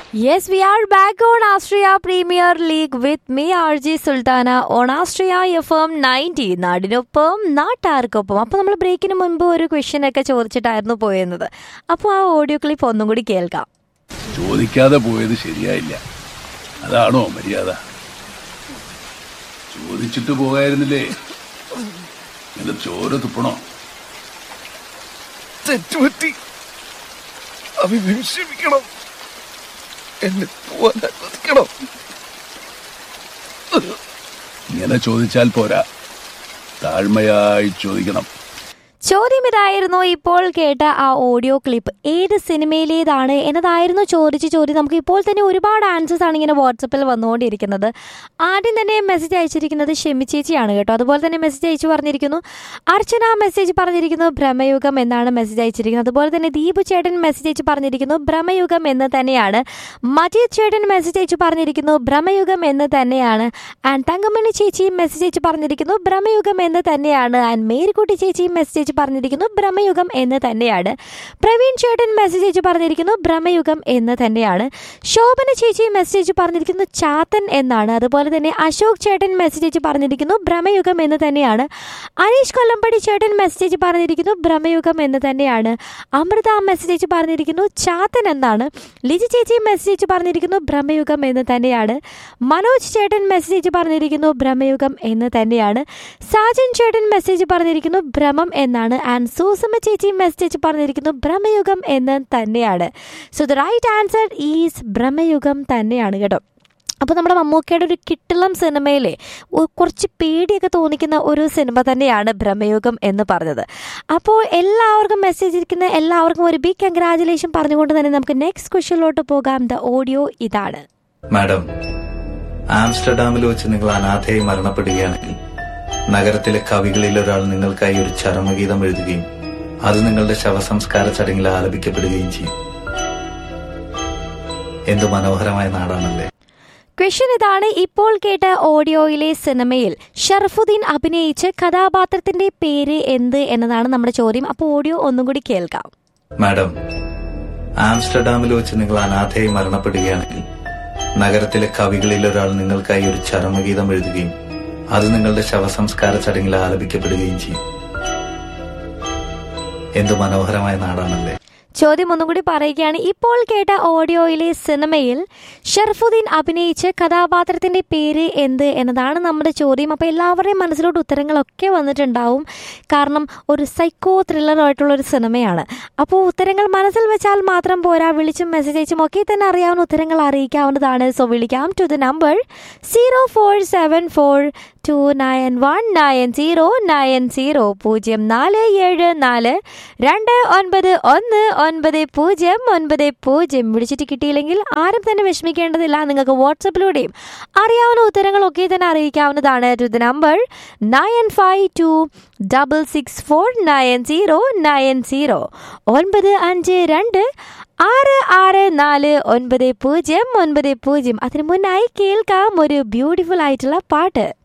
Yes, we are back on Austria Premier League with me, RJ Sultana, on Austria FM 90. നാടിനൊപ്പം നാട്ടാർക്കൊപ്പം അപ്പോൾ നമ്മൾ ബ്രേക്കിന് മുൻപ് ഒരു ക്വസ്റ്റ്യൻ ഒക്കെ ചോദിച്ചിട്ടായിരുന്നു പോയിരുന്നത് അപ്പോൾ ആ ഓഡിയോ ക്ലിപ്പ് ഒന്നും കൂടി കേൾക്കാം ചോദിക്കാതെ പോയത് ശരിയായില്ല അതാണോ മര്യാദ ചോദിച്ചിട്ട് പോകായിരുന്നില്ലേ ഇത് ചോര തുപ്പണോ തെറ്റുപറ്റി അഭിമുഖം ക്ഷമിക്കണം എന്നെ പോവാൻ അനുവദിക്കണം ഇങ്ങനെ ചോദിച്ചാൽ പോരാ താഴ്മയായി ചോദിക്കണം ചോദ്യം ഇതായിരുന്നു ഇപ്പോൾ കേട്ട ആ ഓഡിയോ ക്ലിപ്പ് ഏത് സിനിമയിലേതാണ് എന്നതായിരുന്നു ചോദിച്ച ചോദ്യം നമുക്ക് ഇപ്പോൾ തന്നെ ഒരുപാട് ആൻസേഴ്സ് ആണ് ഇങ്ങനെ വാട്സപ്പിൽ വന്നുകൊണ്ടിരിക്കുന്നത് ആദ്യം തന്നെ മെസ്സേജ് അയച്ചിരിക്കുന്നത് ഷെമി ചേച്ചിയാണ് കേട്ടോ അതുപോലെ തന്നെ മെസ്സേജ് അയച്ചു പറഞ്ഞിരിക്കുന്നു അർച്ചന മെസ്സേജ് പറഞ്ഞിരിക്കുന്നു ഭ്രമയുഗം എന്നാണ് മെസ്സേജ് അയച്ചിരിക്കുന്നത് അതുപോലെ തന്നെ ദീപു ചേട്ടൻ മെസ്സേജ് അയച്ച് പറഞ്ഞിരിക്കുന്നു ഭ്രമയുഗം എന്ന് തന്നെയാണ് മജീദ് ചേട്ടൻ മെസ്സേജ് അയച്ച് പറഞ്ഞിരിക്കുന്നു ഭ്രമയുഗം എന്ന് തന്നെയാണ് ആൻഡ് തങ്കമണി ചേച്ചി മെസ്സേജ് അയച്ച് പറഞ്ഞിരിക്കുന്നു ഭ്രമയുഗം എന്ന് തന്നെയാണ് ആൻഡ് മേരിക്കുട്ടി ചേച്ചി മെസ്സേജ് അയച്ച് പറഞ്ഞിരിക്കുന്നു ഭ്രമയുഗം എന്ന് തന്നെയാണ് പ്രവീൺ ചേട്ടൻ മെസ്സേജ് അയച്ച് പറഞ്ഞിരിക്കുന്നു ഭ്രമയുഗം എന്ന് തന്നെയാണ് ശോഭന ചേച്ചി മെസ്സേജ് പറഞ്ഞിരിക്കുന്നു ചാത്തൻ എന്നാണ് അതുപോലെ തന്നെ അശോക് ചേട്ടൻ മെസ്സേജ് അയച്ച് പറഞ്ഞിരിക്കുന്നു ഭ്രമയുഗം എന്ന് തന്നെയാണ് അനീഷ് കൊല്ലമ്പടി ചേട്ടൻ മെസ്സേജ് പറഞ്ഞിരിക്കുന്നു ഭ്രമയുഗം എന്ന് തന്നെയാണ് അമൃത മെസ്സേജ് അയച്ച് പറഞ്ഞിരിക്കുന്നു ചാത്തൻ എന്നാണ് ലിജി ചേച്ചി മെസ്സേജ് അയച്ച് പറഞ്ഞിരിക്കുന്നു ഭ്രമയുഗം എന്ന് തന്നെയാണ് മനോജ് ചേട്ടൻ മെസ്സേജ് അയച്ച് പറഞ്ഞിരിക്കുന്നു ഭ്രമയുഗം എന്ന് തന്നെയാണ് സാജൻ ചേട്ടൻ മെസ്സേജ് പറഞ്ഞിരിക്കുന്നു ഭ്രമം എന്നാണ് ആൻഡ് സൂസമ്മ ചേച്ചി മെസ്സേജ് പറഞ്ഞിരിക്കുന്നു ഭ്രമയുഗം എന്ന് തന്നെയാണ് so the right answer is Bramayugam തന്നെയാണ് കേട്ടോ അപ്പോൾ നമ്മുടെ മമ്മൂക്കയുടെ ഒരു കിട്ടിളം സിനിമയിലെ ഒ- കുറച്ച് പേടിയൊക്കെ തോന്നിക്കുന്ന ഒരു സിനിമ തന്നെയാണ് ഭ്രമയുഗം എന്ന് പറഞ്ഞത് അപ്പോൾ എല്ലാവർക്കും മെസ്സേജ് ഇരിക്കുന്ന എല്ലാവർക്കും ഒരു ബിഗ് കൺഗ്രാജുലേഷൻ പറഞ്ഞുകൊണ്ട് തന്നെ നമുക്ക് നെക്സ്റ്റ് ക്വസ്റ്റ്യനിലോട്ട് പോകാം ദ ഓഡിയോ ഇതാണ് മാഡം ആംസ്റ്റർഡാമിൽ വെച്ച് നിങ്ങൾ അനാഥയായി മരണപ്പെടുകയാണെങ്കിൽ നഗരത്തിലെ കവികളിൽ ഒരാൾ നിങ്ങൾക്കായി ഒരു ചരമഗീതം എഴുതുകയും അത് നിങ്ങളുടെ ശവസംസ്കാര ചടങ്ങിൽ ആലപിക്കപ്പെടുകയും ചെയ്യും എന്തു മനോഹരമായ നാടാണല്ലേ ക്വസ്റ്റ്യൻ ഇതാണ് ഇപ്പോൾ കേട്ട ഓഡിയോയിലെ സിനിമയിൽ ഷറഫുദ്ദീൻ അഭിനയിച്ച കഥാപാത്രത്തിന്റെ പേര് എന്ത് എന്നതാണ് നമ്മുടെ ചോദ്യം അപ്പോൾ ഓഡിയോ ഒന്നും കൂടി കേൾക്കാം മാഡം ആംസ്റ്റർഡാമിൽ വെച്ച് നിങ്ങൾ അനാഥയായി മരണപ്പെടുകയാണെങ്കിൽ നഗരത്തിലെ കവികളിൽ ഒരാൾ നിങ്ങൾക്കായി ഒരു ചരമഗീതം എഴുതുകയും അത് നിങ്ങളുടെ ശവസംസ്കാര ചടങ്ങിൽ ആലപിക്കപ്പെടുകയും ചെയ്യും എന്തു മനോഹരമായ നാടാണല്ലേ ചോദ്യം ഒന്നും കൂടി പറയുകയാണ് ഇപ്പോൾ കേട്ട ഓഡിയോയിലെ സിനിമയിൽ ഷർഫുദ്ദീൻ അഭിനയിച്ച കഥാപാത്രത്തിന്റെ പേര് എന്ത് എന്നതാണ് നമ്മുടെ ചോദ്യം അപ്പോൾ എല്ലാവരുടെയും മനസ്സിലോട്ട് ഉത്തരങ്ങളൊക്കെ വന്നിട്ടുണ്ടാവും കാരണം ഒരു സൈക്കോ ത്രില്ലർ ആയിട്ടുള്ള ഒരു സിനിമയാണ് അപ്പോൾ ഉത്തരങ്ങൾ മനസ്സിൽ വെച്ചാൽ മാത്രം പോരാ വിളിച്ചും മെസ്സേജ് അയച്ചും ഒക്കെ തന്നെ അറിയാവുന്ന ഉത്തരങ്ങൾ അറിയിക്കാവുന്നതാണ് സോ വിളിക്കാം to the number zero four seven four two nine one nine zero nine zero പൂജ്യം നാല് ഏഴ് നാല് രണ്ട് ഒൻപത് ഒന്ന് ഒൻപത് പൂജ്യം ഒൻപത് പൂജ്യം വിളിച്ചിട്ട് കിട്ടിയില്ലെങ്കിൽ ആരും തന്നെ വിഷമിക്കേണ്ടതില്ല നിങ്ങൾക്ക് വാട്സപ്പിലൂടെയും അറിയാവുന്ന ഉത്തരങ്ങളൊക്കെ തന്നെ അറിയിക്കാവുന്നതാണ് to the number nine five two double six four nine zero nine zero ഒൻപത് അഞ്ച് രണ്ട് ആറ് ആറ് നാല് ഒൻപത് പൂജ്യം ഒൻപത് പൂജ്യം അതിനു മുന്നായി കേൾക്കാം ഒരു ബ്യൂട്ടിഫുൾ ആയിട്ടുള്ള പാട്ട്